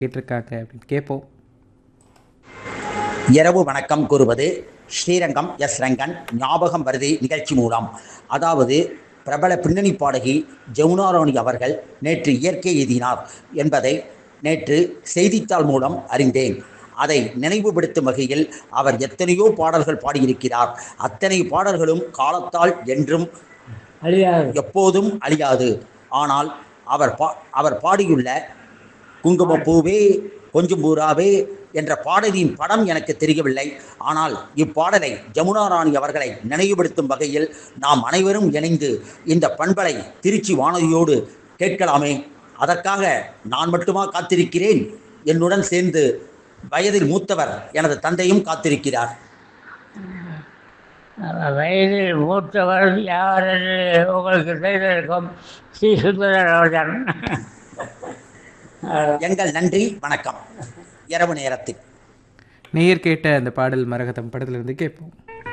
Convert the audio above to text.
கேட்டிருக்காங்க அப்படின்னு கேட்போம் இரவு வணக்கம் கூறுவது ஸ்ரீரங்கம் எஸ் ரங்கன் ஞாபகம் வருதி நிகழ்ச்சி மூலம் அதாவது பிரபல பின்னணி பாடகி ஜமுனாராணி அவர்கள் நேற்று இயற்கை எய்தினார் என்பதை நேற்று செய்தித்தாள் மூலம் அறிந்தேன் அதை நினைவுபடுத்தும் வகையில் அவர் எத்தனையோ பாடல்கள் பாடியிருக்கிறார் அத்தனை பாடல்களும் காலத்தால் என்றும் அழியாது எப்போதும் அழியாது ஆனால் அவர் பா அவர் பாடியுள்ள குங்குமப்பூவே கொஞ்சம் பூராவே என்ற பாடலின் படம் எனக்கு தெரியவில்லை ஆனால் இப்பாடலை ஜமுனா ராணி அவர்களை நினைவுபடுத்தும் வகையில் நாம் அனைவரும் இணைந்து இந்த பண்பலை திருச்சி வானொலியோடு கேட்கலாமே அதற்காக நான் மட்டுமா காத்திருக்கிறேன் என்னுடன் சேர்ந்து வயதில் மூத்தவர் எனது தந்தையும் காத்திருக்கிறார் வயதில் மூத்தவர் யார் என்று உங்களுக்கு தெரிந்திருக்கும் ஸ்ரீ சுந்தரராஜன் எங்கள் நன்றி வணக்கம் இரவு நேரத்தில் நேயர் கேட்ட அந்த பாடல் மரகதம் படத்திலிருந்து கேட்போம்